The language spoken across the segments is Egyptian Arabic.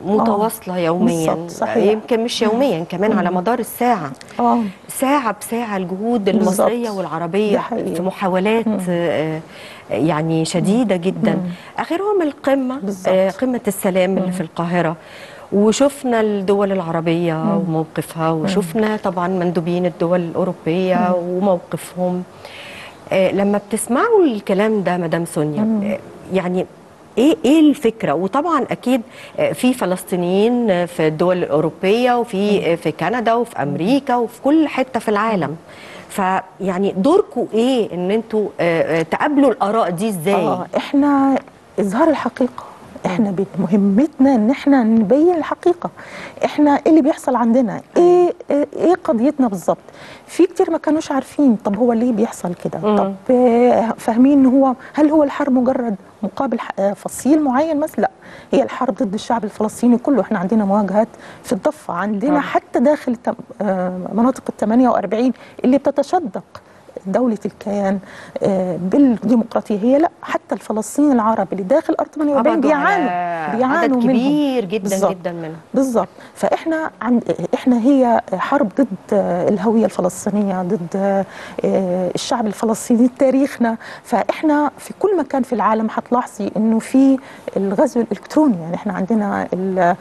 متواصله يوميا بالظبط، صحيح. يمكن مش يوميا كمان على مدار الساعه اه ساعة بساعة الجهود المصرية بالظبط. والعربية ده حقيقي. في محاولات آه، يعني شديدة جدا آخرهم القمة بالظبط. آه، قمة السلام اللي في القاهرة وشفنا الدول العربية وموقفها وشفنا طبعا مندوبين الدول الأوروبية وموقفهم آه، لما بتسمعوا الكلام ده مدام سونيا آه، يعني ايه ايه الفكره وطبعا اكيد آه، في فلسطينيين آه، في الدول الاوروبيه وفي آه، في كندا وفي امريكا وفي كل حته في العالم فيعني دوركم ايه ان انتوا آه، آه، تقابلوا الاراء دي ازاي اه احنا اظهار الحقيقه احنا بت- مهمتنا ان احنا نبين الحقيقه احنا ايه اللي بيحصل عندنا ايه ايه إيه قضيتنا بالظبط في كتير ما كانوش عارفين طب هو ليه بيحصل كده طب آه، فاهمين ان هو هل هو الحرب مجرد مقابل ح- آه، فصيل معين مثلا لا هي الحرب ضد الشعب الفلسطيني كله احنا عندنا مواجهات في الضفه عندنا طبعا. حتى داخل التم- آه، مناطق ال 48 اللي بتتشدق دولة الكيان آه، بالديمقراطية هي لا حتى الفلسطينيين العرب اللي داخل أرض 48 قبضوا بيعانوا على بيعانوا عدد منهم. كبير جدا بالظبط. جدا منهم بالظبط فاحنا عند احنا هي حرب ضد آه، الهويه الفلسطينيه ضد آه، آه، الشعب الفلسطيني تاريخنا فاحنا في كل مكان في العالم هتلاحظي انه في الغزو الالكتروني يعني احنا عندنا ال- آه،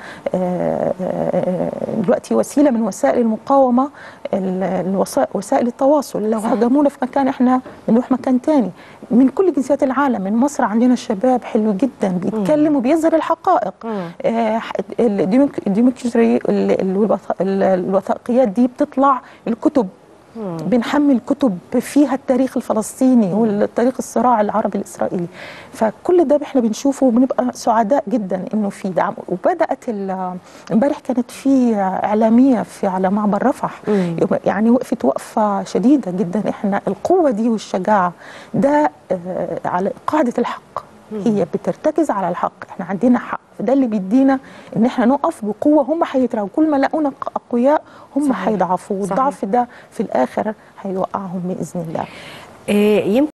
آه، دلوقتي وسيله من وسائل المقاومه ال- الوسا- وسائل التواصل لو هجمونا في مكان احنا بنروح مكان تاني من كل جنسيات العالم من مصر عندنا شباب حلو جدا بيتكلم وبيظهر الحقائق مم. آه، الديمك- الديمقراطي ال- الوث- ال- الوثائقيات دي بتطلع الكتب بنحمل كتب فيها التاريخ الفلسطيني والتاريخ الصراع العربي الاسرائيلي فكل ده احنا بنشوفه وبنبقى سعداء جدا انه في دعم وبدات ال- امبارح كانت في اعلاميه في على معبر رفح مم. يعني وقفت وقفه شديده جدا احنا القوه دي والشجاعه ده آه، على قاعده الحق هي بترتكز على الحق احنا عندنا حق ده اللي بيدينا ان احنا نقف بقوه هم هيتراجعوا كل ما لاقونا اقوياء هم صحيح. هيضعفوا صحيح. والضعف ده في الاخر هيوقعهم باذن الله آه، يمكن